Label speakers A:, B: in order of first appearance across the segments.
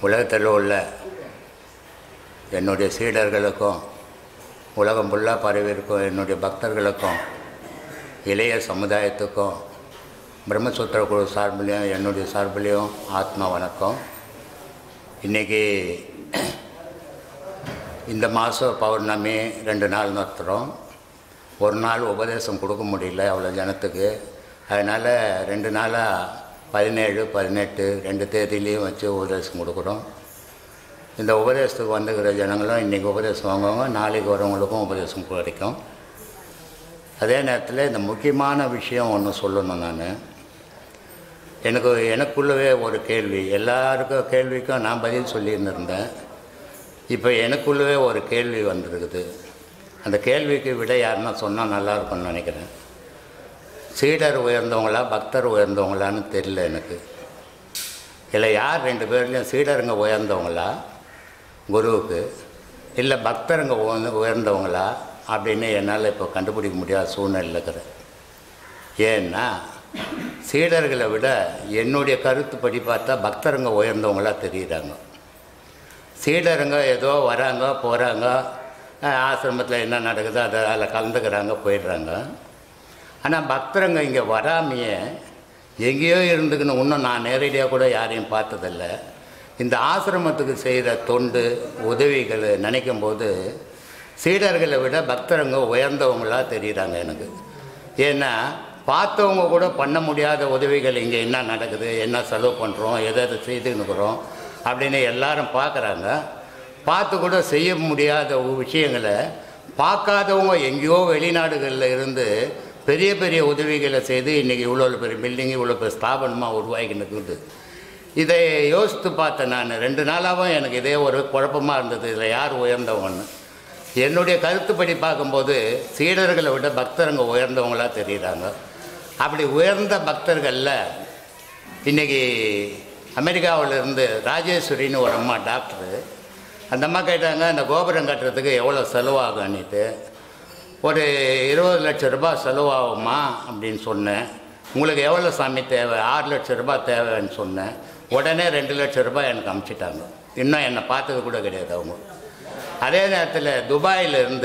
A: உலகத்தில் உள்ள என்னுடைய சீடர்களுக்கும் உலகம் ஃபுல்லாக பரவியிருக்கும் என்னுடைய பக்தர்களுக்கும் இளைய சமுதாயத்துக்கும் பிரம்மசூத்திர குழு சார்பிலையும் என்னுடைய சார்பிலையும் ஆத்மா வணக்கம் இன்றைக்கி இந்த மாதம் பௌர்ணமி ரெண்டு நாள் நடத்துகிறோம் ஒரு நாள் உபதேசம் கொடுக்க முடியல அவ்வளோ ஜனத்துக்கு அதனால் ரெண்டு நாளாக பதினேழு பதினெட்டு ரெண்டு தேதியிலையும் வச்சு உபதேசம் கொடுக்குறோம் இந்த உபதேசத்துக்கு வந்துக்கிற ஜனங்களும் இன்றைக்கி உபதேசம் வாங்குவாங்க நாளைக்கு வரவங்களுக்கும் உபதேசம் கிடைக்கும் அதே நேரத்தில் இந்த முக்கியமான விஷயம் ஒன்று சொல்லணும் நான் எனக்கு எனக்குள்ளவே ஒரு கேள்வி எல்லாருக்கும் கேள்விக்கும் நான் பதில் சொல்லியிருந்திருந்தேன் இப்போ எனக்குள்ளவே ஒரு கேள்வி வந்திருக்குது அந்த கேள்விக்கு விட யாருன்னா சொன்னால் நல்லா இருக்கும்னு நினைக்கிறேன் சீடர் உயர்ந்தவங்களா பக்தர் உயர்ந்தவங்களான்னு தெரியல எனக்கு இல்லை யார் ரெண்டு பேர்லேயும் சீடருங்க உயர்ந்தவங்களா குருவுக்கு இல்லை பக்தருங்க உயர்ந்த- உயர்ந்தவங்களா அப்படின்னு என்னால் இப்போ கண்டுபிடிக்க முடியாத சூழ்நிலை இருக்கிறேன் ஏன்னா சீடர்களை விட என்னுடைய கருத்துப்படி பார்த்தா பக்தருங்க உயர்ந்தவங்களா தெரியுறாங்க சீடருங்க ஏதோ வராங்க போகிறாங்க ஆசிரமத்தில் என்ன நடக்குதோ அதை அதில் கலந்துக்கிறாங்க போயிடுறாங்க ஆனால் பக்தருங்க இங்கே வராமையே எங்கேயோ இருந்துக்குன்னு இன்னும் நான் நேரடியாக கூட யாரையும் பார்த்ததில்ல இந்த ஆசிரமத்துக்கு செய்கிற தொண்டு உதவிகள் நினைக்கும் போது சீடர்களை விட பக்தருங்க உயர்ந்தவங்களா தெரியுறாங்க எனக்கு ஏன்னா பார்த்தவங்க கூட பண்ண முடியாத உதவிகள் இங்கே என்ன நடக்குது என்ன செலவு பண்ணுறோம் எதை எதை செய்துன்னுக்குறோம் அப்படின்னு எல்லாரும் பார்க்குறாங்க பார்த்து கூட செய்ய முடியாத விஷயங்களை பார்க்காதவங்க எங்கேயோ வெளிநாடுகளில் இருந்து பெரிய பெரிய உதவிகளை செய்து இன்றைக்கி இவ்வளோ பெரிய பில்டிங் இவ்வளோ பெரிய ஸ்தாபனமாக உருவாகின்னு இருக்குது இதை யோசித்து பார்த்தேன் நான் ரெண்டு நாளாகவும் எனக்கு இதே ஒரு குழப்பமாக இருந்தது இதில் யார் உயர்ந்தவங்கன்னு என்னுடைய கருத்துப்படி பார்க்கும்போது சீடர்களை விட பக்தருங்க உயர்ந்தவங்களா தெரியுறாங்க அப்படி உயர்ந்த பக்தர்களில் இன்றைக்கி அமெரிக்காவில் இருந்து ராஜேஸ்வரின்னு ஒரு அம்மா டாக்டரு அந்த அம்மா கேட்டாங்க அந்த கோபுரம் கட்டுறதுக்கு எவ்வளோ செலவாகும்னுட்டு ஒரு இருபது லட்ச ரூபாய் செலவாகுமா அப்படின்னு சொன்னேன் உங்களுக்கு எவ்வளோ சாமி தேவை ஆறு லட்ச ரூபாய் தேவைன்னு சொன்னேன் உடனே ரெண்டு லட்ச ரூபாய் எனக்கு அமுச்சிட்டாங்க இன்னும் என்னை பார்த்தது கூட கிடையாது அவங்க அதே நேரத்தில் துபாயிலிருந்து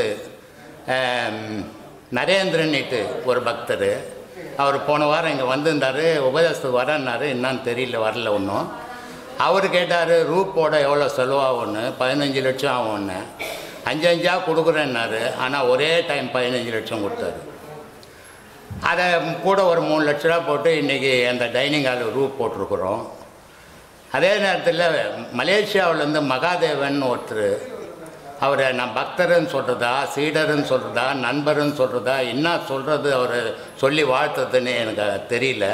A: நரேந்திரன்னுட்டு ஒரு பக்தர் அவர் போன வாரம் இங்கே வந்திருந்தார் உபதேசத்துக்கு வரேன்னாரு என்னன்னு தெரியல வரல ஒன்றும் அவர் கேட்டார் ரூப்போட எவ்வளோ செலவாகும்னு பதினஞ்சு லட்சம் ஆகும்னு அஞ்சு அஞ்சாக கொடுக்குறேன்னாரு ஆனால் ஒரே டைம் பதினஞ்சு லட்சம் கொடுத்தாரு அதை கூட ஒரு மூணு லட்ச ரூபா போட்டு இன்றைக்கி அந்த டைனிங் ஹால் ரூப் போட்டிருக்குறோம் அதே நேரத்தில் மலேசியாவிலேருந்து மகாதேவன் ஒருத்தர் அவரை நான் பக்தர்னு சொல்கிறதா சீடர்னு சொல்கிறதா நண்பர்னு சொல்கிறதா என்ன சொல்கிறது அவர் சொல்லி வாழ்த்துறதுன்னு எனக்கு தெரியல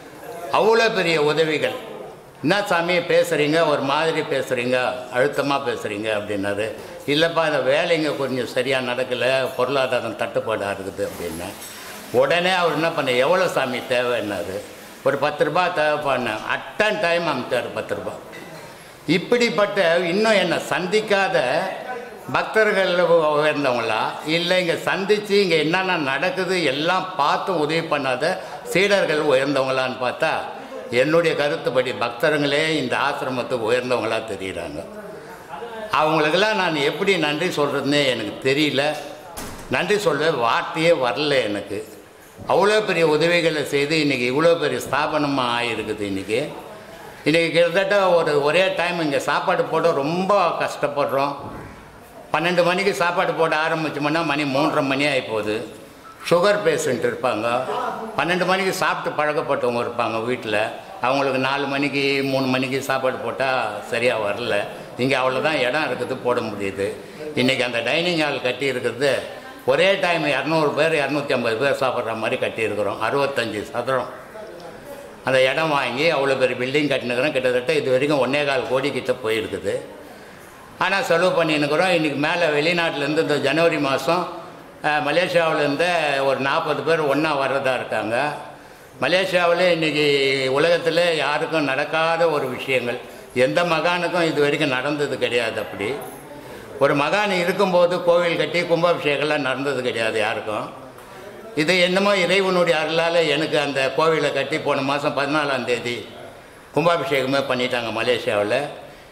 A: அவ்வளோ பெரிய உதவிகள் என்ன சாமி பேசுகிறீங்க ஒரு மாதிரி பேசுகிறீங்க அழுத்தமாக பேசுகிறீங்க அப்படின்னாரு இல்லைப்பா இந்த வேலைங்க கொஞ்சம் சரியாக நடக்கலை பொருளாதாரம் தட்டுப்பாடாக இருக்குது அப்படின்னு உடனே அவர் என்ன பண்ண எவ்வளோ சாமி தேவைன்னாரு ஒரு பத்து ரூபா தேவைப்பான்னு அட்டன் டைம் அமிச்சார் பத்து ரூபா இப்படிப்பட்ட இன்னும் என்னை சந்திக்காத பக்தர்கள் உயர்ந்தவங்களா இல்லை இங்கே சந்தித்து இங்கே என்னென்ன நடக்குது எல்லாம் பார்த்து உதவி பண்ணாத சீடர்கள் உயர்ந்தவங்களான்னு பார்த்தா என்னுடைய கருத்துப்படி பக்தருங்களே இந்த ஆசிரமத்துக்கு உயர்ந்தவங்களா தெரியுறாங்க அவங்களுக்கெல்லாம் நான் எப்படி நன்றி சொல்கிறதுனே எனக்கு தெரியல நன்றி சொல்ல வார்த்தையே வரல எனக்கு அவ்வளோ பெரிய உதவிகளை செய்து இன்றைக்கி இவ்வளோ பெரிய ஸ்தாபனமாக ஆகிருக்குது இன்றைக்கி இன்றைக்கி கிட்டத்தட்ட ஒரு ஒரே டைம் இங்கே சாப்பாடு போட ரொம்ப கஷ்டப்படுறோம் பன்னெண்டு மணிக்கு சாப்பாடு போட ஆரம்பிச்சோம்னா மணி மூன்றரை மணி ஆகி போகுது சுகர் பேஷண்ட் இருப்பாங்க பன்னெண்டு மணிக்கு சாப்பிட்டு பழக்கப்பட்டவங்க இருப்பாங்க வீட்டில் அவங்களுக்கு நாலு மணிக்கு மூணு மணிக்கு சாப்பாடு போட்டால் சரியாக வரல இங்கே அவ்வளோதான் இடம் இருக்குது போட முடியுது இன்றைக்கி அந்த டைனிங் ஹால் கட்டி இருக்கிறது ஒரே டைம் இரநூறு பேர் இரநூத்தி ஐம்பது பேர் சாப்பிட்ற மாதிரி கட்டியிருக்கிறோம் அறுபத்தஞ்சி சதுரம் அந்த இடம் வாங்கி அவ்வளோ பெரிய பில்டிங் கட்டினுக்கிறோம் கிட்டத்தட்ட இது வரைக்கும் ஒன்றே கால் கோடி கிட்ட போயிருக்குது ஆனால் செலவு பண்ணின்னுக்குறோம் இன்றைக்கி மேலே வெளிநாட்டிலேருந்து இந்த ஜனவரி மாதம் மலேசியாவிலேருந்து ஒரு நாற்பது பேர் ஒன்றா வர்றதா இருக்காங்க மலேசியாவில் இன்றைக்கி உலகத்தில் யாருக்கும் நடக்காத ஒரு விஷயங்கள் எந்த மகானுக்கும் இது வரைக்கும் நடந்தது கிடையாது அப்படி ஒரு மகான் இருக்கும்போது கோவில் கட்டி கும்பாபிஷேகம்லாம் நடந்தது கிடையாது யாருக்கும் இது என்னமோ இறைவனுடைய அருளால் எனக்கு அந்த கோவிலை கட்டி போன மாதம் பதினாலாம் தேதி கும்பாபிஷேகமே பண்ணிட்டாங்க மலேசியாவில்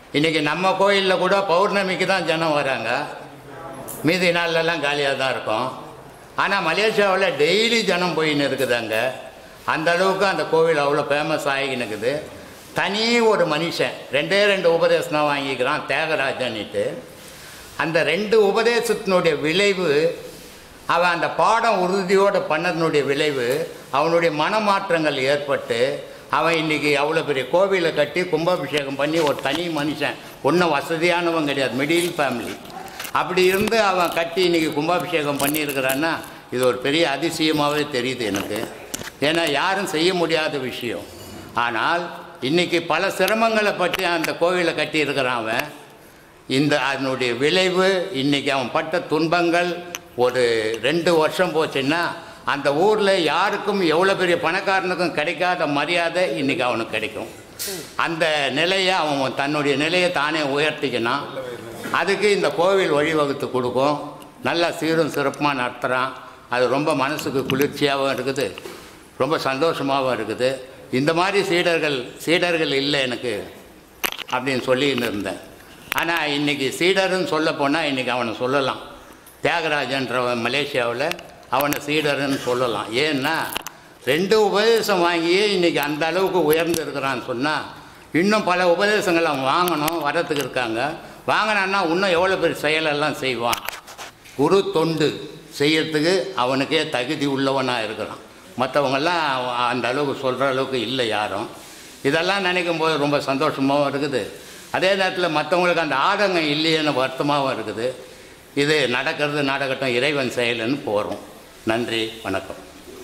A: இன்றைக்கி நம்ம கோயிலில் கூட பௌர்ணமிக்கு தான் ஜனம் வராங்க மீதி நாள்லலாம் காலியாக தான் இருக்கும் ஆனால் மலேசியாவில் டெய்லி ஜனம் போயின்னு இருக்குது அங்கே அந்த அளவுக்கு அந்த கோவில் அவ்வளோ ஃபேமஸ் ஆகின்னு இருக்குது தனி ஒரு மனுஷன் ரெண்டே ரெண்டு உபதேசம் தான் வாங்கிக்கிறான் தியாகராஜன்னுட்டு அந்த ரெண்டு உபதேசத்தினுடைய விளைவு அவன் அந்த பாடம் உறுதியோடு பண்ணதனுடைய விளைவு அவனுடைய மனமாற்றங்கள் ஏற்பட்டு அவன் இன்னைக்கு அவ்வளோ பெரிய கோவிலை கட்டி கும்பாபிஷேகம் பண்ணி ஒரு தனி மனுஷன் ஒன்றும் வசதியானவன் கிடையாது மிடில் ஃபேமிலி அப்படி இருந்து அவன் கட்டி இன்னைக்கு கும்பாபிஷேகம் பண்ணியிருக்கிறான்னா இது ஒரு பெரிய அதிசயமாகவே தெரியுது எனக்கு ஏன்னா யாரும் செய்ய முடியாத விஷயம் ஆனால் இன்னைக்கு பல சிரமங்களை பற்றி அந்த கோவிலை கட்டி இருக்கிறான் அவன் இந்த அதனுடைய விளைவு இன்னைக்கு அவன் பட்ட துன்பங்கள் ஒரு ரெண்டு வருஷம் போச்சுன்னா அந்த ஊரில் யாருக்கும் எவ்வளோ பெரிய பணக்காரனுக்கும் கிடைக்காத மரியாதை இன்னைக்கு அவனுக்கு கிடைக்கும் அந்த நிலையை அவன் தன்னுடைய நிலையை தானே உயர்த்திக்கினான் அதுக்கு இந்த கோவில் வழிவகுத்து கொடுக்கும் நல்லா சீரும் சிறப்புமாக நடத்துகிறான் அது ரொம்ப மனசுக்கு குளிர்ச்சியாகவும் இருக்குது ரொம்ப சந்தோஷமாகவும் இருக்குது இந்த மாதிரி சீடர்கள் சீடர்கள் இல்லை எனக்கு அப்படின்னு சொல்லின்னு இருந்தேன் ஆனால் இன்றைக்கி சீடர்னு சொல்ல போனால் இன்றைக்கி அவனை சொல்லலாம் தியாகராஜன்றவன் மலேசியாவில் அவனை சீடர்னு சொல்லலாம் ஏன்னா ரெண்டு உபதேசம் வாங்கியே இன்றைக்கி அந்த அளவுக்கு உயர்ந்து இருக்கிறான்னு சொன்னால் இன்னும் பல உபதேசங்கள் அவன் வாங்கணும் வரத்துக்கு இருக்காங்க வாங்கினான்னா இன்னும் எவ்வளோ பெரிய செயலெல்லாம் செய்வான் குரு தொண்டு செய்யறதுக்கு அவனுக்கே தகுதி உள்ளவனாக இருக்கிறான் மற்றவங்கெல்லாம் அந்த அளவுக்கு சொல்கிற அளவுக்கு இல்லை யாரும் இதெல்லாம் நினைக்கும் போது ரொம்ப சந்தோஷமாகவும் இருக்குது அதே நேரத்தில் மற்றவங்களுக்கு அந்த ஆதங்கம் இல்லையேன்னு வருத்தமாகவும் இருக்குது இது நடக்கிறது நடக்கட்டும் இறைவன் செயலுன்னு போகிறோம் நன்றி வணக்கம்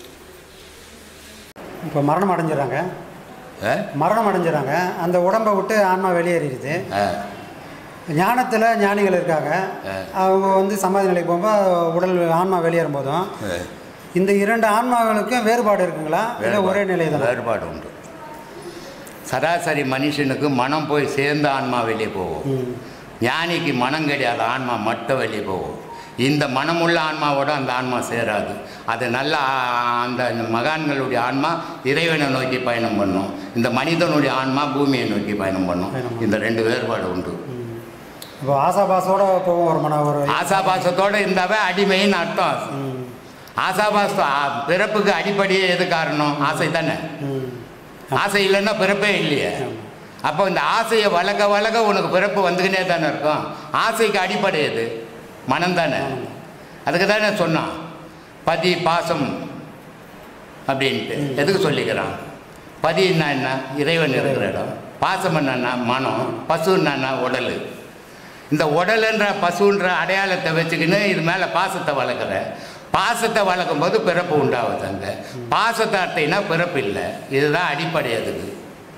B: இப்போ மரணம் அடைஞ்சிடறாங்க
A: ஆ?
B: மரணம் அடைஞ்சிடறாங்க அந்த உடம்பை விட்டு ஆன்மா வெளியேறிடுது
A: ஆ,
B: ஞானத்தில் ஞானிகள் இருக்காங்க
A: ஆ.
B: அவங்க வந்து சமாதி நிலைக்கு போகும்போது உடல் ஆன்மா வெளியேறும் போதும்
A: ஆ.
B: இந்த இரண்டு ஆன்மாக்களுக்கும் வேறுபாடு இருக்குங்களா இல்லை ஒரே நிலை தான்
A: வேறுபாடு உண்டு சராசரி மனுஷனுக்கு மனம் போய் சேர்ந்த ஆன்மா வெளியே போகும் ஞானிக்கு மனம் கிடையாது ஆன்மா மட்டும் வெளியே போகும் இந்த மனமுள்ள ஆன்மாவோட அந்த ஆன்மா சேராது அது நல்ல ஆ- அந்த மகான்களுடைய ஆன்மா இறைவனை நோக்கி பயணம் பண்ணும் இந்த மனிதனுடைய ஆன்மா பூமியை நோக்கி பயணம் பண்ணும்
B: பயணம்
A: இந்த ரெண்டு வேறுபாடு உண்டு
B: இப்போ ஆசாபாசோட போகும் ஒரு மன ஒரு
A: ஆசாபாசத்தோடு இருந்தாவே அடிமைன்னு அர்த்தம்
B: ம்,
A: ஆசாபாசம் ஆ- பிறப்புக்கு அடிப்படையே எது காரணம் ஆசை தானே
B: ம்.
A: ஆசை இல்லைன்னா பிறப்பே இல்லையே அப்போ இந்த ஆசையை வளர்க்க வளர்க்க உனக்கு பிறப்பு வந்துக்கினே தானே இருக்கும் ஆசைக்கு அடிப்படை எது மனம் தானே அதுக்கு தானே சொன்னான் பதி பாசம் அப்படின்ட்டு எதுக்கு சொல்லிக்கிறான் பதின்னா என்ன இறைவன் இருக்கிற இடம் பாசம் என்னன்னா மனம் பசுன்னா உடல் இந்த உடலுன்ற பசுன்ற அடையாளத்தை வச்சுக்கின்னு இது மேலே பாசத்தை வளர்க்குற பாசத்தை வளர்க்கும் போது பிறப்பு உண்டாகுது அங்கே பாசத்தை அட்டைனா பிறப்பு இல்லை இதுதான் அடிப்படை அதுக்கு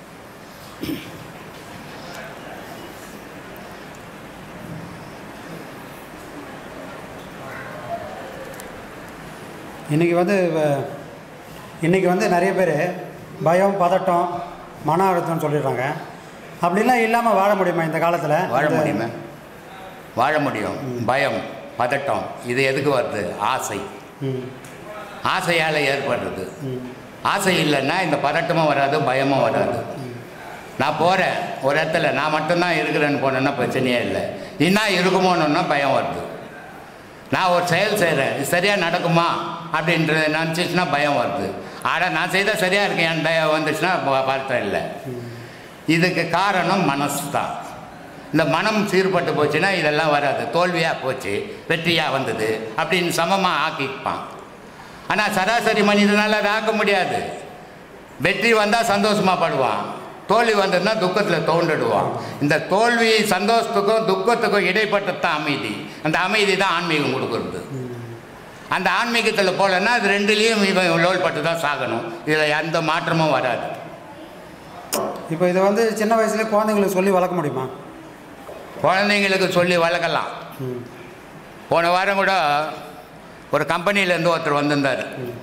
B: இன்னைக்கு வந்து வ- இன்னைக்கு வந்து நிறைய பேர் பயம் பதட்டம் மன அழுத்தம்னு சொல்லிடுறாங்க அப்படிலாம் இல்லாமல் வாழ முடியுமா இந்த காலத்தில்
A: வாழ முடியுமா வாழ முடியும் பயம் பதட்டம் இது எதுக்கு வருது ஆசை
B: ம்
A: ஆசையால் ஏற்படுறது
B: ம்
A: ஆசை இல்லைன்னா இந்த பதட்டமும் வராது பயமும் வராது நான் போகிறேன் ஒரு இடத்துல நான் மட்டும்தான் இருக்கிறேன்னு போனேன்னா பிரச்சனையே இல்லை இன்னா இருக்குமோன்னா பயம் வருது நான் ஒரு செயல் செய்கிறேன் இது சரியாக நடக்குமா அப்படின்றது நினச்சிச்சுன்னா பயம் வருது ஆனால் நான் செய்தால் சரியாக இருக்கேன் தயம் வந்துச்சுன்னா ப- பதட்டம் இல்லை இதுக்கு காரணம் மனசு தான் இந்த மனம் சீர்பட்டு போச்சுன்னா இதெல்லாம் வராது தோல்வியாக போச்சு வெற்றியாக வந்தது அப்படின்னு சமமாக ஆக்கிப்பான் ஆனால் சராசரி மனிதனால் அதை ஆக்க முடியாது வெற்றி வந்தால் சந்தோஷமாக படுவான் தோல்வி வந்ததுன்னா துக்கத்தில் தோண்டிடுவான் இந்த தோல்வி சந்தோஷத்துக்கும் துக்கத்துக்கும் இடைப்பட்டது தான் அமைதி அந்த அமைதி தான் ஆன்மீகம் கொடுக்குறது அந்த ஆன்மீகத்தில் போலன்னா அது ரெண்டுலேயும் இவன் லோல்பட்டு தான் சாகணும் இதில் எந்த மாற்றமும் வராது
B: இப்போ இதை வந்து சின்ன வயசுலேயே குழந்தைங்களுக்கு சொல்லி வளர்க்க முடியுமா
A: குழந்தைங்களுக்கு சொல்லி வளர்க்கலாம்
B: ம்
A: போன வாரம் கூட ஒரு கம்பெனிலேருந்து ஒருத்தர் வந்திருந்தார்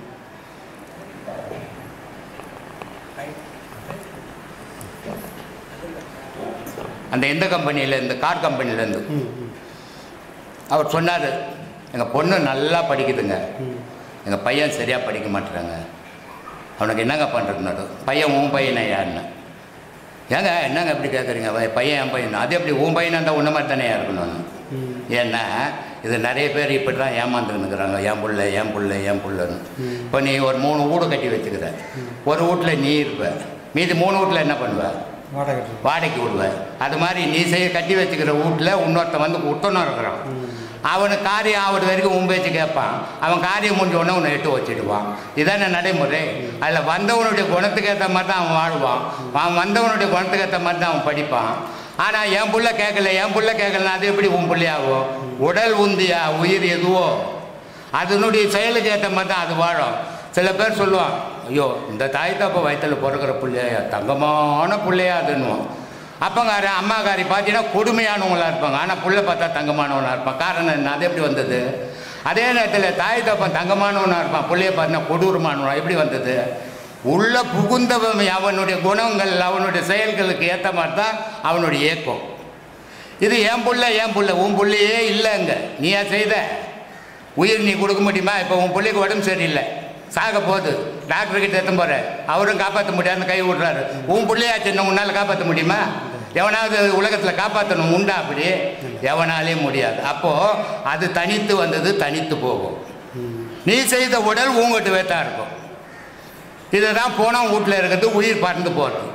A: அந்த எந்த கம்பெனியிலேருந்து கார் கம்பெனிலேருந்து
B: ம் ம்
A: அவர் சொன்னார் எங்கள் பொண்ணு நல்லா படிக்குதுங்க
B: ம்
A: எங்கள் பையன் சரியாக படிக்க மாட்டேறாங்க அவனுக்கு என்னங்க பண்ணுறதுனாரு பையன் உன் பையனை யாருன்னு ஏங்க என்னங்க இப்படி கேட்குறீங்க பையன் என் பையன் அது எப்படி உன் பையனாக இருந்தால் உன்ன மாதிரி தானே இருக்கணும்
B: ம்
A: ஏன்னா இது நிறைய பேர் இப்படி தான் ஏமாந்துருந்துக்கிறாங்க என் புள்ள என் புள்ள என் புள்ளன்னு இப்போ நீ ஒரு மூணு வீடு கட்டி வச்சுக்கிற ஒரு வீட்டில் நீ இருப்ப மீதி மூணு வீட்டில் என்ன பண்ணுவ
B: வாடகை கட்டுறது.
A: வாடகைக்கு விடுவேன் அது மாதிரி நீ செய்ய கட்டி வச்சுக்கிற வீட்டில் இன்னொருத்தன் வந்து விட்டணும் இருக்கிறான் அவனுக்கு காரியம் ஆகுது வரைக்கும் உன் பேச்சு கேட்பான் அவன் காரியம் முடிஞ்ச உடனே உன்னை எட்டு வச்சிடுவான் இதானே நடைமுறை அதில் வந்தவனுடைய குணத்துக்கு ஏற்ற மாதிரி தான் அவன் வாழ்வான் அவன் வந்தவனுடைய குணத்துக்கு ஏற்ற மாதிரி தான் அவன் படிப்பான் ஆனால் என் புள்ள கேட்கல என் புள்ள கேட்கலனா அது எப்படி உன் பிள்ளையாகும் உடல் உந்தியா உயிர் எதுவோ அதனுடைய செயலுக்கு ஏற்ற மாதிரி தான் அது வாழும் சில பேர் சொல்லுவான் ஐயோ இந்த தாய் தப்ப வயிற்றில் பிறக்கிற பிள்ளையா தங்கமான பிள்ளையா அதுன்னுவான் அப்பங்கார அம்மாக்காரி பார்த்தீங்கன்னா கொடுமையானவங்களா இருப்பாங்க ஆனால் புள்ள பார்த்தா தங்கமானவனா இருப்பான் காரணம் என்ன அது எப்படி வந்தது அதே நேரத்தில் தாய் தப்பன் தங்கமானவனா இருப்பான் பிள்ளைய பார்த்தீங்கன்னா கொடூரமானவனா எப்படி வந்தது உள்ள புகுந்தவன் அவனுடைய குணங்கள் அவனுடைய செயல்களுக்கு ஏற்ற மாதிரி தான் அவனுடைய ஏக்கம் இது என் புள்ள என் புள்ள உன் புள்ளையே இல்லைங்க நீயா செய்த உயிர் நீ கொடுக்க முடியுமா இப்போ உன் பிள்ளைக்கு உடம்பு சரியில்லை சாக போகுது டாக்டர் கிட்ட எடுத்து போற அவரும் காப்பாற்ற முடியாதுன்னு கை விடுறாரு உன் பிள்ளையாச்சு இன்னும் உன்னால் காப்பாற்ற முடியுமா எவனாவது உலகத்தில் காப்பாற்றணும் உண்டா அப்படி எவனாலே முடியாது அப்போது அது தனித்து வந்தது தனித்து போகும் நீ செய்த உடல் உங்ககிட்ட வேத்தா இருக்கும் இதுதான் போனவன் வீட்டில் இருக்கிறது உயிர் பறந்து போகிறது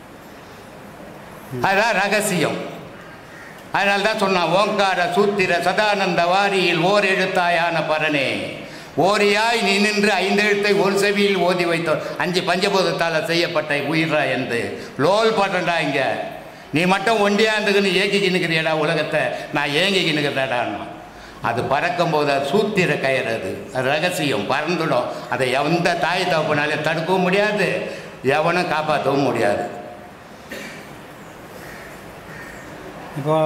A: அதுதான் ரகசியம் அதனால தான் சொன்னான் ஓங்கார சூத்திர சதானந்த வாரியில் ஓர் எழுத்தாயான பரனே ஓரியாய் நீ நின்று ஐந்தெழுத்தை ஒரு செவியில் ஓதி வைத்தோர் அஞ்சு பஞ்சபூதத்தால் செய்யப்பட்ட உயிரா என்று லோல் பாட்டண்டா இங்க நீ மட்டும் ஒண்டியா இருந்துக்குன்னு ஏங்கிக்கு நிற்கிறியடா உலகத்தை நான் ஏங்கிக்கு நிற்கிறடான்னு அது பறக்கும்போது அது சூத்திர கயிறு அது அது ரகசியம் பறந்துடும் அதை எந்த தாய் தகப்பனாலே தடுக்கவும் முடியாது எவனும் காப்பாற்றவும் முடியாது
B: இப்போ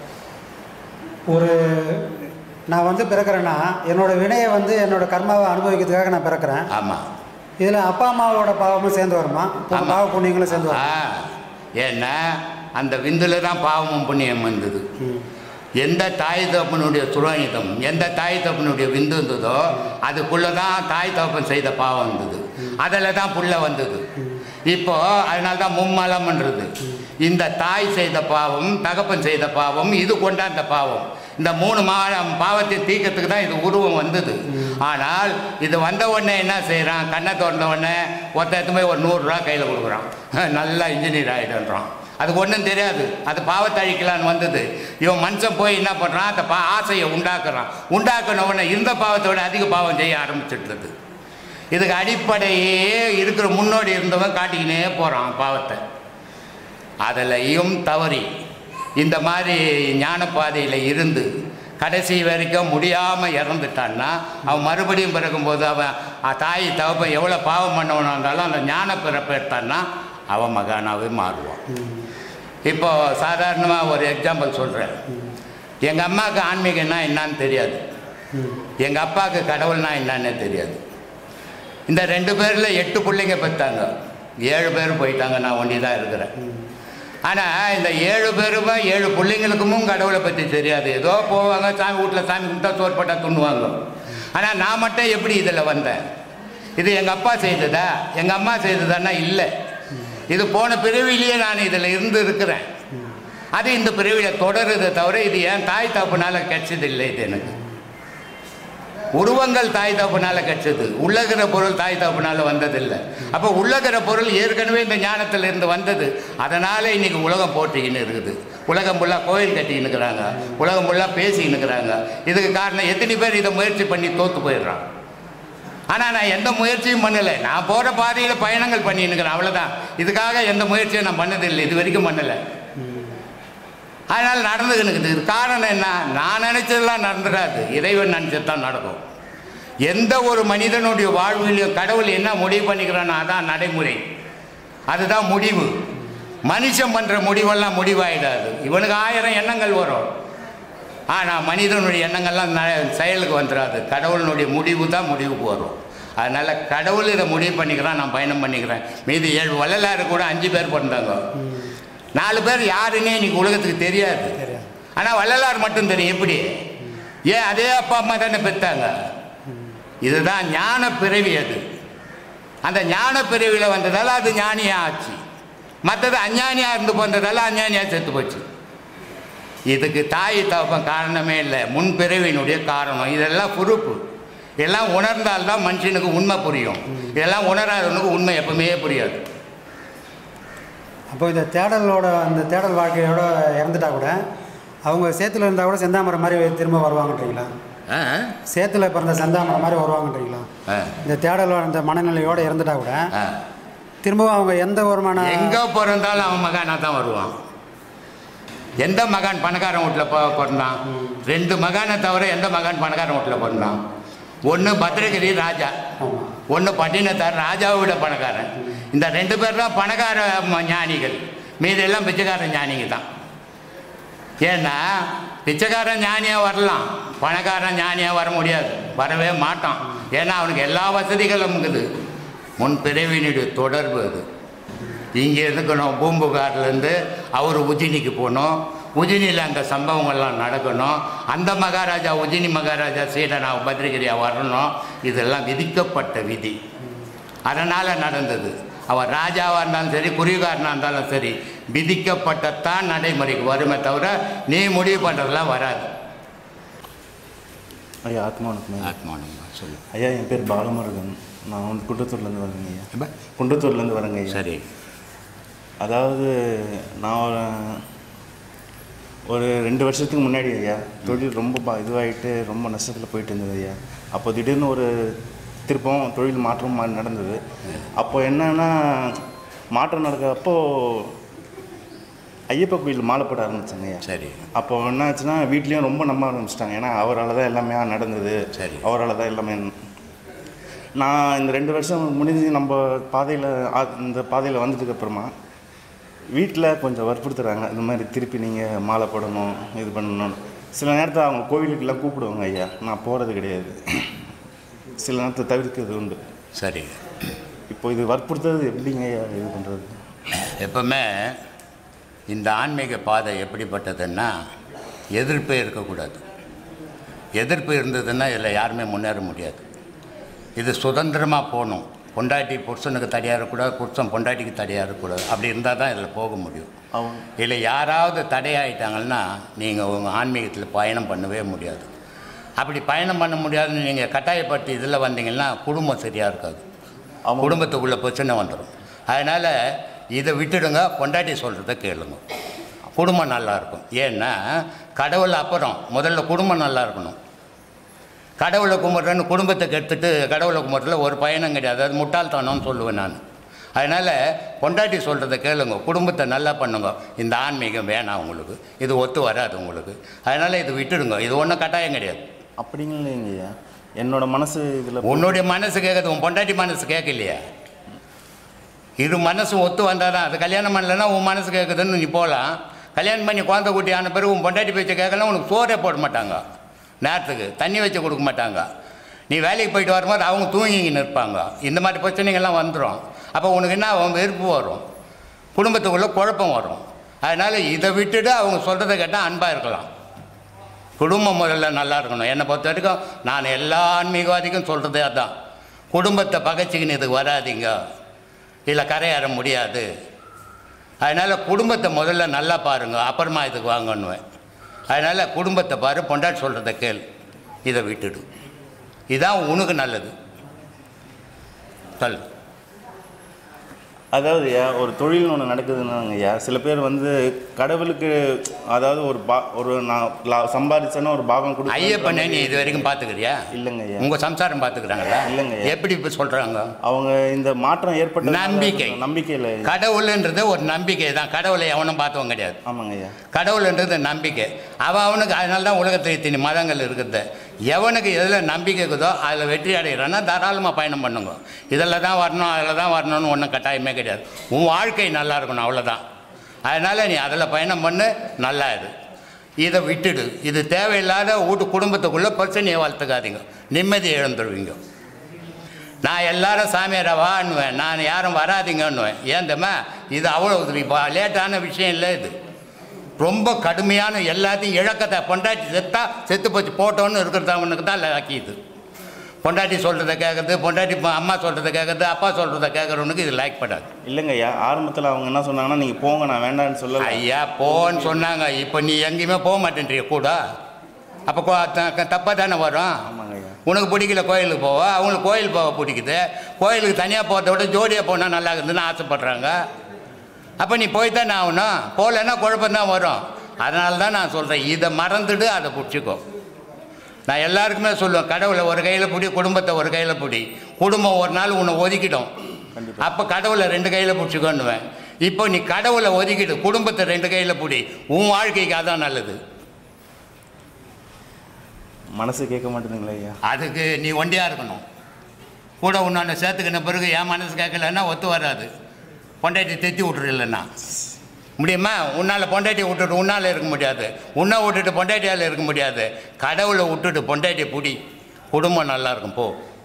B: ஒரு நான் வந்து பிறக்கிறேன்னா என்னோட வினையை வந்து என்னோட கர்மாவை அனுபவிக்கிறதுக்காக நான் பிறக்கிறேன்
A: ஆமாம்
B: இதில் அப்பா அம்மாவோட பாவமும் சேர்ந்து வருமா
A: ஆமா.
B: பாவ புண்ணியங்களும் சேர்ந்து
A: ஆ
B: வருமா
A: ஏன்னா அந்த விந்துல தான் பாவமும் புண்ணியம் வந்தது
B: ம்.
A: எந்த தாய் தகப்பனுடைய சுரோகிதம் எந்த தாய் தகப்பனுடைய விந்து இருந்ததோ அதுக்குள்ளே தான் தாய் தகப்பன் செய்த பாவம் இருந்தது அதில் தான் புள்ள வந்தது இப்போ அதனால தான் மும்மலம்ன்றது இந்த தாய் செய்த பாவம் தகப்பன் செய்த பாவம் இது கொண்டாந்த பாவம் இந்த மூணு மா பாவத்தை தீக்கிறதுக்கு தான் இது உருவம் வந்தது ஆனால் இது வந்த உடனே என்ன செய்கிறான் கண்ணை திறந்த உடனே ஒருத்த எடுத்து போய் ஒரு நூறுரூவா கையில் கொடுக்குறான் நல்லா இன்ஜினியர் ஆகிடுன்றான் அதுக்கு ஒன்றும் தெரியாது அது பாவத்தை அழிக்கலான்னு வந்தது இவன் மனுஷன் போய் என்ன பண்ணுறான் அந்த பா ஆசையை உண்டாக்குறான் உண்டாக்குன உடனே இருந்த பாவத்தை விட அதிக பாவம் செய்ய ஆரம்பிச்சிட்டுது இதுக்கு அடிப்படையே இருக்கிற முன்னோடி இருந்தவன் காட்டிக்கினே போகிறான் பாவத்தை அதிலையும் தவறி இந்த மாதிரி ஞானப்பாதையில் இருந்து கடைசி வரைக்கும் முடியாமல் இறந்துட்டான்னா அவன் மறுபடியும் பிறக்கும்போது அவன் அ, தாய் தகப்பன் எவ்வளோ பாவம் பண்ணவனாக இருந்தாலும் அந்த ஞான பிறப்பு எடுத்தான்னா அவன் மகானாவே மாறுவான் இப்போ சாதாரணமாக ஒரு எக்ஸாம்பிள் சொல்கிறேன் எங்கள் அம்மாவுக்கு ஆன்மீகம்னா என்னன்னு தெரியாது
B: ம்.
A: எங்கள் அப்பாவுக்கு கடவுள்னா என்னன்னே தெரியாது இந்த ரெண்டு பேரில் எட்டு பிள்ளைங்க பெற்றாங்க ஏழு பேர் போயிட்டாங்க நான் ஒண்டி தான் இருக்கிறேன் ஆனால் இந்த ஏழு பேருமே ஏழு பிள்ளைங்களுக்கும் கடவுளை பற்றி தெரியாது ஏதோ போவாங்க சாமி வீட்டில் சாமி கும்பிட்டா சோறு போட்டா துண்ணுவாங்க ஆனால் நான் மட்டும் எப்படி இதில் வந்தேன் இது எங்கள் அப்பா செய்ததா எங்கள் அம்மா செய்ததான்னா இல்லை இது போன பிறவிலேயே நான் இதில் இருந்து இருக்கிறேன் அது இந்த பிறவியில் தொடருதை தவிர இது என் தாய் தப்புனால கிடைச்சது இல்லை இது எனக்கு உருவங்கள் தாய் தப்புனால கிடைச்சது உள்ளகிற பொருள் தாய் தப்புனால வந்ததில்லை அப்போ உள்ளகிற பொருள் ஏற்கனவே இந்த ஞானத்தில் இருந்து வந்தது அதனால இன்னைக்கு உலகம் போட்டிக்கின்னு இருக்குது உலகம் ஃபுல்லாக கோயில் கட்டிக்கின்னு இருக்கிறாங்க உலகம் ஃபுல்லாக பேசிக்கின்னு இருக்கிறாங்க இதுக்கு காரணம் எத்தனை பேர் இதை முயற்சி பண்ணி தோற்று போயிடுறான் ஆனால் நான் எந்த முயற்சியும் பண்ணலை நான் போகிற பாதையில் பயணங்கள் பண்ணின்னு இருக்கிறேன் அவ்வளோதான் இதுக்காக எந்த முயற்சியும் நான் பண்ணதில்லை இது வரைக்கும் பண்ணலை அதனால் நடந்துக்கின்னு இருக்குது இது காரணம் என்ன நான் நினச்சதெல்லாம் நடந்துடாது இறைவன் நினச்சது தான் நடக்கும் எந்த ஒரு மனிதனுடைய வாழ்விலையும் கடவுள் என்ன முடிவு பண்ணிக்கிறானோ அதான் நடைமுறை அதுதான் முடிவு மனுஷன் பண்ணுற முடிவெல்லாம் முடிவாயிடாது இவனுக்கு ஆயிரம் எண்ணங்கள் வரும் ஆனால் மனிதனுடைய எண்ணங்கள்லாம் ந- செயலுக்கு வந்துடாது கடவுளினுடைய முடிவு தான் முடிவுக்கு வரும் அதனால் கடவுள் இதை முடிவு பண்ணிக்கிறான் நான் பயணம் பண்ணிக்கிறேன் மீதி ஏழு வள்ளலாறு கூட அஞ்சு பேர் பிறந்தாங்க நாலு பேர் யாருன்னே இன்னைக்கு உலகத்துக்கு தெரியாது
B: தெரியாது.
A: ஆனால் வள்ளலார் மட்டும் தெரியும் எப்படி ஏன் அதே அப்பா அம்மா தானே பெற்றாங்க இதுதான் ஞான பிறவி அது அந்த ஞான பிறவியில் வந்ததால் அது ஞானியா ஆச்சு மற்றது அஞ்ஞானியாக இருந்து போனதால அஞ்ஞானியாக செத்து போச்சு இதுக்கு தாய் தகப்பன் காரணமே இல்லை முன்பிறவியினுடைய காரணம் இதெல்லாம் பொறுப்பு இதெல்லாம் உணர்ந்தால்தான் மனுஷனுக்கு உண்மை புரியும் இதெல்லாம் உணராதவனுக்கு உண்மை எப்பவுமே புரியாது
B: அப்போ இந்த தேடலோட அந்த தேடல் வாழ்க்கையோட இறந்துட்டா கூட அவங்க சேத்துல இருந்தால் கூட செந்தாமரை மாதிரி திரும்ப வருவாங்கன்றீங்களா
A: ஆ?
B: சேத்துல பிறந்த செந்தாமரை மாதிரி வருவாங்கன்றீங்களா
A: ஆ.
B: இந்த தேடலோட அந்த மனநிலையோட இறந்துட்டா கூட
A: ஆ.
B: திரும்பவும் அவங்க எந்த வருமான
A: எங்கே பிறந்தாலும் அவன் மகானாக தான் வருவான் எந்த மகான் பணக்காரன் வீட்டில் போ பிறந்தான் ரெண்டு மகானை தவிர எந்த மகான் பணக்காரன் வீட்டில் பிறந்தான் ஒன்று பத்ரகிரி ராஜா
B: ஆமாம்
A: ஒன்று பட்டினத்தார் ராஜாவை விட பணக்காரன் இந்த ரெண்டு பேர் தான் பணக்கார ம- ஞானிகள் மீதெல்லாம் பிச்சைக்கார ஞானிங்க தான் ஏன்னா பிச்சைக்காரன் ஞானியாக வரலாம் பணக்காரன் ஞானியாக வர முடியாது வரவே மாட்டான் ஏன்னா அவனுக்கு எல்லா வசதிகளும் இருக்குது முன் பிறவினுடைய தொடர்பு அது இங்கே இருக்கணும் பூம்புகார்லேருந்து அவர் உஜினிக்கு போகணும் உஜினியில் அங்கே சம்பவங்கள்லாம் நடக்கணும் அந்த மகாராஜா உஜினி மகாராஜா சீடனா பத்ரிகிரியா வரணும் இதெல்லாம் விதிக்கப்பட்ட விதி அதனால் நடந்தது அவர் ராஜாவாக இருந்தாலும் சரி குறிகாரனாக இருந்தாலும் சரி விதிக்கப்பட்டத்தான் நடைமுறைக்கு வருமே தவிர நீ முடிவு பண்ணுறதெல்லாம் வராது
C: ஐயா ஆத்மா வணக்கம் ஐயா
A: ஆத்மானம் சொல்லு
C: ஐயா என் பேர் பாலமுருகன் நான் வந்து குன்றத்தூர்லேருந்து வரேங்க ஐயா
A: எப்ப?
C: குன்றத்தூர்லேருந்து வரேங்க ஐயா
A: சரி
C: அதாவது நான் ஒரு ஒரு ரெண்டு வருஷத்துக்கு முன்னாடி ஐயா தொழில் ரொம்ப பா இதுவாகிட்டு ரொம்ப நஷ்டத்தில் போயிட்டு இருந்தது ஐயா அப்போ திடீர்னு ஒரு திருப்பம் தொழில் மாற்றம் மா- நடந்தது அப்போ என்னன்னா மாற்றம் நடக்கிறப்போ ஐயப்ப கோயில் மாலை போட ஆரம்பிச்சாங்க ஐயா
A: சரி
C: அப்போ என்ன ஆச்சுன்னா வீட்லேயும் ரொம்ப நம்ப ஆரம்பிச்சிட்டாங்க ஏன்னா அவரால் தான் எல்லாமே நடந்தது
A: சரி.
C: அவரால் தான் எல்லாமே நான் இந்த ரெண்டு வருஷம் முடிஞ்சு நம்ம பாதையில் இந்த பாதையில் வந்ததுக்கு அப்புறமா வீட்டில் கொஞ்சம் வற்புறுத்துறாங்க இந்த மாதிரி திருப்பி நீங்கள் மாலை போடணும் இது பண்ணணும் சில நேரத்தில் அவங்க கோவிலுக்கெல்லாம் கூப்பிடுவாங்க ஐயா நான் போகிறது கிடையாது சில நேரத்தை தவிர்க்கிறது உண்டு
A: சரி
C: இப்போ இது வற்புறுத்துறது எப்படிங்க ஐயா இது பண்ணுறது
A: எப்பவுமே இந்த ஆன்மீக பாதை எப்படிப்பட்டதுன்னா எதிர்ப்பே இருக்கக்கூடாது எதிர்ப்பு இருந்ததுன்னா இதில் யாருமே முன்னேற முடியாது இது சுதந்திரமாக போகணும் பொண்டாட்டி புருஷனுக்கு தடையாக இருக்கக்கூடாது புருஷன் பொண்டாட்டிக்கு தடையாக இருக்கக்கூடாது அப்படி இருந்தால் தான் இதில் போக முடியும்
C: அவங்க
A: இல்லை யாராவது தடையாயிட்டாங்கன்னா நீங்கள் உங்கள் ஆன்மீகத்தில் பயணம் பண்ணவே முடியாது அப்படி பயணம் பண்ண முடியாதுன்னு நீங்கள் கட்டாயப்படுத்தி இதில் வந்தீங்கன்னா குடும்பம் சரியாக இருக்காது
C: ஆமாம்.
A: குடும்பத்துக்குள்ளே பிரச்சனை வந்துடும் அதனால் இதை விட்டுடுங்க பொண்டாட்டி சொல்கிறத கேளுங்க குடும்பம் நல்லா இருக்கும் ஏன்னா கடவுள் அப்புறம் முதல்ல குடும்பம் நல்லா இருக்கணும் கடவுளை கும்பிட்றேன்னு குடும்பத்தை கெடுத்துட்டு கடவுளை கும்பிட்றதுல ஒரு பயணம் கிடையாது அது முட்டாள்தனம்னு சொல்லுவேன் நான் அதனால் பொண்டாட்டி சொல்கிறத கேளுங்க குடும்பத்தை நல்லா பண்ணுங்க இந்த ஆன்மீகம் வேணாம் உங்களுக்கு இது ஒத்து வராது உங்களுக்கு அதனால் இது விட்டுடுங்க இது ஒன்றும் கட்டாயம் கிடையாது
C: அப்படிங்களும் இல்லைங்க ஐயா என்னோட மனசு இதில்
A: உன்னுடைய மனசு கேட்குது உன் பொண்டாட்டி மனசு கேட்கலையா இரு மனசு ஒத்து வந்தால் தான் அது கல்யாணம் பண்ணலைன்னா உன் மனசு கேட்குதுன்னு நீ போகலாம் கல்யாணம் பண்ணி குழந்தை குட்டி ஆன பிறகு உன் பொண்டாட்டி பேச்சை கேட்கலாம் உனக்கு சோறே போட மாட்டாங்க நேரத்துக்கு தண்ணி வச்சு கொடுக்க மாட்டாங்க நீ வேலைக்கு போயிட்டு வரும்போது அவங்க தூங்கிங்கன்னு இருப்பாங்க இந்த மாதிரி பிரச்சனைகள்லாம் வந்துடும் அப்போ உனக்கு என்ன அவன் வெறுப்பு வரும் குடும்பத்துக்குள்ளே குழப்பம் வரும் அதனால் இதை விட்டுட்டு அவங்க சொல்கிறத கேட்டால் அன்பாக இருக்கலாம் குடும்பம் முதல்ல நல்லா இருக்கணும் என்னை பொறுத்த வரைக்கும் நான் எல்லா ஆன்மீகவாதிக்கும் சொல்கிறதே அதான் குடும்பத்தை பகைச்சிக்கின்னு இதுக்கு வராதீங்க இல்லை கரையேற முடியாது அதனால் குடும்பத்தை முதல்ல நல்லா பாருங்க அப்புறமா இதுக்கு வாங்கன்னுவேன் அதனால் குடும்பத்தை பாரு பொண்டாட்டி சொல்கிறத கேள் இதை விட்டுடு இதான் உனக்கு நல்லது சொல்
C: அதாவது ஐயா ஒரு தொழில் ஒன்று நடக்குதுன்னாங்க ஐயா சில பேர் வந்து கடவுளுக்கு அதாவது ஒரு பா ஒரு நான் லா- சம்பாதிச்சேன்னா ஒரு பாகம் கொடு
A: ஐயப்பனை நீ இது வரைக்கும் பார்த்துக்கிறியா
C: இல்லைங்க ஐயா
A: உங்கள் சம்சாரம் பார்த்துக்கிறாங்களா
C: இல்லைங்க ஐயா.
A: எப்படி இப்போ சொல்கிறாங்க
C: அவங்க இந்த மாற்றம் ஏற்பட்ட
A: நம்பிக்கை.
C: நம்பிக்கையில்
A: கடவுள்ன்றது ஒரு நம்பிக்கை தான் கடவுளை எவனும் பார்த்தவங்க கிடையாது
C: ஆமாங்க ஐயா
A: கடவுள்ன்றது நம்பிக்கை அவன் அவனுக்கு அதனால தான் உலகத்தில் இத்தனை மதங்கள் இருக்குது எவனுக்கு எதில் நம்பிக்கை இருக்குதோ அதில் வெற்றி அடைகிறான்னா தாராளமாக பயணம் பண்ணுங்க இதில் தான் வரணும் அதில் தான் வரணும்னு ஒன்றும் கட்டாயமே கிடையாது உன் வாழ்க்கை நல்லா இருக்கணும் அவ்வளோதான் அதனால் நீ அதில் பயணம் பண்ணு நல்லா இரு இதை விட்டுடு இது தேவையில்லாத வீட்டு குடும்பத்துக்குள்ளே பிரச்சனையை வளர்த்துக்காதீங்க நிம்மதி இழந்துடுவீங்க நான் எல்லாரும் சாமியாரா வான்னுவேன் நான் யாரும் வராதீங்கன்னுவேன் ஏன் தெரியுமா இது அவ்வளோ இப்போ லேட்டான விஷயம் இல்லை இது ரொம்ப கடுமையான எல்லாத்தையும் இழக்கத்தை பொண்டாட்டி செத்தா செத்து போச்சு போட்டோன்னு இருக்கிறதவனுக்கு தான் லாக்கிது பொண்டாட்டி சொல்கிறத கேட்குறது பொண்டாட்டி ப- அம்மா சொல்கிறத கேட்குறது அப்பா சொல்கிறத கேட்குறவனுக்கு இது லைக் பண்ணாது
C: இல்லைங்க ஐயா ஆரம்பத்தில் அவங்க என்ன சொன்னாங்கன்னா நீங்கள் போங்க நான் வேண்டாம்னு சொல்லலை
A: ஐயா போன்னு சொன்னாங்க இப்போ நீ எங்கேயுமே போக மாட்டேன்றிய கூட அப்போ தப்பாக தானே வரும்
C: ஆமாங்க ஐயா
A: உனக்கு பிடிக்கல கோயிலுக்கு போவ அவங்களுக்கு கோயில் போக பிடிக்குது கோயிலுக்கு தனியாக போகிறத விட ஜோடியாக போனால் நல்லா இருக்குதுன்னு ஆசைப்பட்றாங்க அப்போ நீ போய் தானே ஆகணும் போகலன்னா குழப்பம்தான் வரும் அதனால தான் நான் சொல்கிறேன் இதை மறந்துட்டு அதை பிடிச்சிக்கோ நான் எல்லாருக்குமே சொல்லுவேன் கடவுளை ஒரு கையில் பிடி குடும்பத்தை ஒரு கையில் பிடி குடும்பம் ஒரு நாள் உன்னை ஒதுக்கிடும்
C: கண்டிப்பா.
A: அப்போ கடவுளை ரெண்டு கையில் பிடிச்சிக்கோன்னுவேன் இப்போ நீ கடவுளை ஒதுக்கிடு குடும்பத்தை ரெண்டு கையில் பிடி உன் வாழ்க்கைக்கு அதான் நல்லது
C: மனசு கேட்க மாட்டேங்குங்களே ஐயா
A: அதுக்கு நீ ஒண்டியாக இருக்கணும் கூட உன்னொன்று சேர்த்துக்கின பிறகு என் மனசு கேட்கலன்னா ஒத்து வராது பொண்டாட்டி தெத்தி விட்டுருலன்னா முடியுமா உன்னால் பொண்டாட்டி விட்டுட்டு உன்னால் இருக்க முடியாது உன்னை விட்டுட்டு பொண்டாட்டியால் இருக்க முடியாது கடவுளை விட்டுட்டு பொண்டாட்டியை பிடி குடும்பம் நல்லா இருக்கும் போ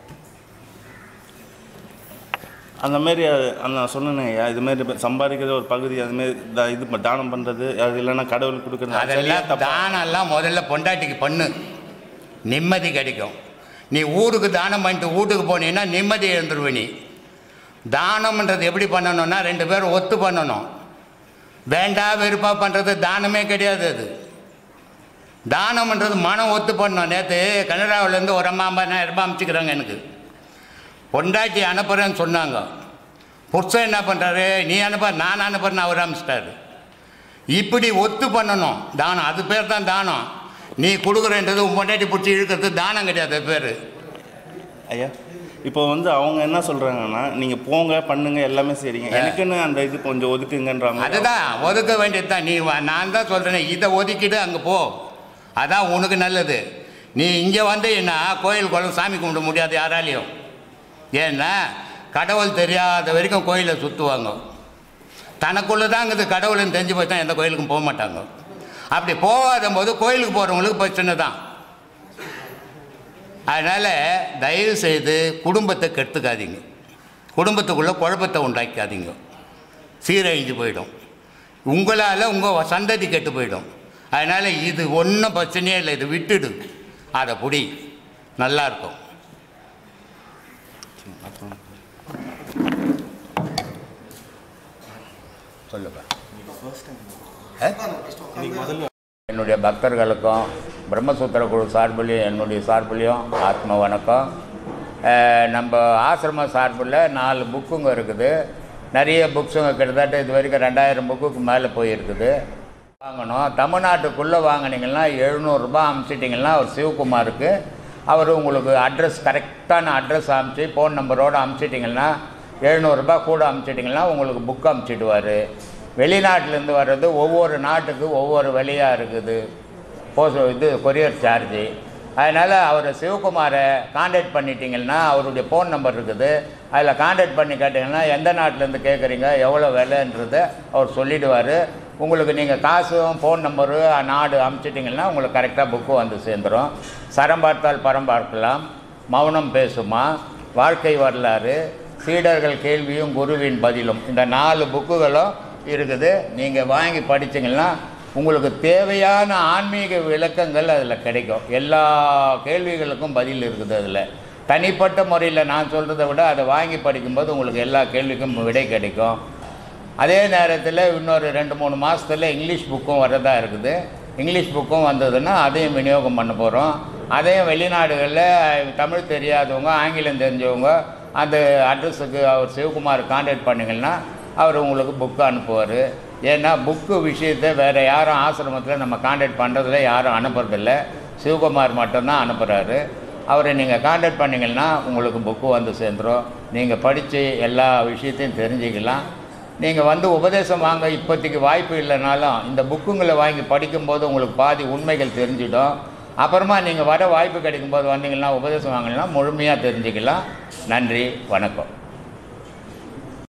C: அந்த மாதிரி அது- அந்த நான் சொன்னேனே ஐயா இது மாதிரி இப்ப சம்பாதிக்கிறது ஒரு பகுதி அது மாதிரி த- இது ப- தானம் பண்ணுறது அது இல்லைன்னா கடவுளுக்கு கொடுக்குறது அது சரியா
A: அதெல்லாம்
C: தப்பா?
A: தானம்லாம் முதல்ல பொண்டாட்டிக்கு பண்ணு நிம்மதி கிடைக்கும் நீ ஊருக்கு தானம் பண்ணிட்டு வீட்டுக்கு போனீங்கன்னா நிம்மதி எழுந்துருவ நீ தானம்ன்றது எப்படி பண்ணணும்னா ரெண்டு பேரும் ஒத்து பண்ணணும் வேண்டா வெறுப்பா பண்ணுறது தானமே கிடையாது அது தானம்ன்றது மனம் ஒத்து பண்ணணும் நேற்று கனடாவிலேருந்து ஒரு அம்மா ஐம்பதாயிரம் ரூபாய் அனுப்பிச்சிக்கிறாங்க எனக்கு பொண்டாட்டி அனுப்புகிறேன்னு சொன்னாங்க புருஷன் என்ன பண்ணுறாரு நீ அனுப்ப நான் அனுப்புறேன்னு அவர் அனுப்பிச்சிட்டாரு இப்படி ஒத்து பண்ணணும் தானம் அது பேர் தான் தானம் நீ கொடுக்குறன்றது உன் பொண்டாட்டி பிடிச்சி இழுக்கிறது தானம் கிடையாது அது பேர்
C: ஐயா இப்போ வந்து அவங்க என்ன சொல்கிறாங்கன்னா நீங்கள் போங்க பண்ணுங்க எல்லாமே சரிங்க எனக்குன்னு அந்த இது கொஞ்சம் ஒதுக்குங்கன்ற மாதிரி
A: அதுதான் ஒதுக்க வேண்டியது தான் நீ வா- நான் தான் சொல்கிறேன் இதை ஒதுக்கிட்டு அங்கே போ அதான் உனக்கு நல்லது நீ இங்கே வந்து என்ன கோயில் குளம் சாமி கும்பிட முடியாது யாராலையும் ஏன்னா கடவுள் தெரியாத வரைக்கும் கோயிலை சுற்றுவாங்க தனக்குள்ளே தான் இது கடவுள்னு தெரிஞ்சு போய் தான் எந்த கோயிலுக்கும் போக மாட்டாங்க அப்படி போகாத போது கோயிலுக்கு போகிறவங்களுக்கு பிரச்சனை தான் அதனால் தயவு செய்து குடும்பத்தை கெடுத்துக்காதீங்க குடும்பத்துக்குள்ளே குழப்பத்தை உண்டாக்காதீங்க சீரழிஞ்சு போயிடும் உங்களால் உங்கள் சந்ததி கெட்டு போயிடும் அதனால் இது ஒன்றும் பிரச்சனையே இல்லை இது விட்டுடு அதை புடி நல்லா இருக்கும் சொல்லுப்பா என்னுடைய பக்தர்களுக்கும் பிரம்மசூத்திர குழு சார்பிலையும் என்னுடைய சார்பிலையும் ஆத்ம வணக்கம் அஹ், நம்ம ஆசிரம சார்பில் நாலு புக்குங்க இருக்குது நிறைய புக்ஸுங்க கிட்டத்தட்ட இது வரைக்கும் ரெண்டாயிரம் புக்குக்கு மேலே போயிருக்குது வாங்கணும் தமிழ்நாட்டுக்குள்ளே வாங்கினீங்கன்னா எழுநூறுபா அமுச்சிட்டிங்கன்னா அவர் சிவகுமாருக்கு அவர் உங்களுக்கு அட்ரஸ் கரெக்டான அட்ரஸ் அமுச்சு ஃபோன் நம்பரோடு அமுச்சிட்டிங்கன்னா எழுநூறுபா கூட அமுச்சிட்டிங்கன்னா உங்களுக்கு புக் அமுச்சிடுவார் வெளிநாட்டிலேருந்து வர்றது ஒவ்வொரு நாட்டுக்கு ஒவ்வொரு விலையாக இருக்குது போஸ் இது கொரியர் சார்ஜு அதனால் அவர் சிவகுமாரை காண்டாக்ட் பண்ணிட்டீங்கன்னா அவருடைய ஃபோன் நம்பர் இருக்குது அதில் காண்டாக்ட் பண்ணி கேட்டிங்கன்னா எந்த நாட்டிலேருந்து கேட்குறீங்க எவ்வளோ விலைன்றதை அவர் சொல்லிடுவார் உங்களுக்கு நீங்கள் காசும் ஃபோன் நம்பரு நாடு அமுச்சிட்டிங்கன்னா உங்களுக்கு கரெக்டாக புக்கு வந்து சேர்ந்துடும் சரம் பார்த்தால் பரம் பார்க்கலாம் மௌனம் பேசுமா வாழ்க்கை வரலாறு சீடர்கள் கேள்வியும் குருவின் பதிலும் இந்த நாலு புக்குகளும் இருக்குது நீங்கள் வாங்கி படிச்சீங்கன்னா உங்களுக்கு தேவையான ஆன்மீக விளக்கங்கள் அதில் கிடைக்கும் எல்லா கேள்விகளுக்கும் பதில் இருக்குது அதில் தனிப்பட்ட முறையில் நான் சொல்கிறத விட அதை வாங்கி படிக்கும்போது உங்களுக்கு எல்லா கேள்விக்கும் விடை கிடைக்கும் அதே நேரத்தில் இன்னொரு ரெண்டு மூணு மாதத்தில் இங்கிலீஷ் புக்கும் வரதா இருக்குது இங்கிலீஷ் புக்கும் வந்ததுன்னா அதையும் விநியோகம் பண்ண போகிறோம் அதையும் வெளிநாடுகளில் தமிழ் தெரியாதவங்க ஆங்கிலம் தெரிஞ்சவங்க அந்த அட்ரஸுக்கு அவர் சிவகுமார் காண்டாக்ட் பண்ணிங்கன்னா அவர் உங்களுக்கு புக்கு அனுப்புவார் ஏன்னா புக்கு விஷயத்தை வேறு யாரும் ஆசிரமத்தில் நம்ம காண்டாக்ட் பண்ணுறதில்ல யாரும் அனுப்புறதில்ல சிவகுமார் மட்டும்தான் அனுப்புகிறாரு அவரை நீங்கள் காண்டாக்ட் பண்ணிங்கன்னா உங்களுக்கு புக்கு வந்து சேர்ந்துடும் நீங்கள் படித்து எல்லா விஷயத்தையும் தெரிஞ்சுக்கலாம் நீங்கள் வந்து உபதேசம் வாங்க இப்போதைக்கு வாய்ப்பு இல்லைனாலும் இந்த புக்குங்களை வாங்கி படிக்கும்போது உங்களுக்கு பாதி உண்மைகள் தெரிஞ்சிடும் அப்புறமா நீங்கள் வர வாய்ப்பு கிடைக்கும்போது வந்தீங்கன்னா உபதேசம் வாங்கினா முழுமையாக தெரிஞ்சுக்கலாம் நன்றி வணக்கம்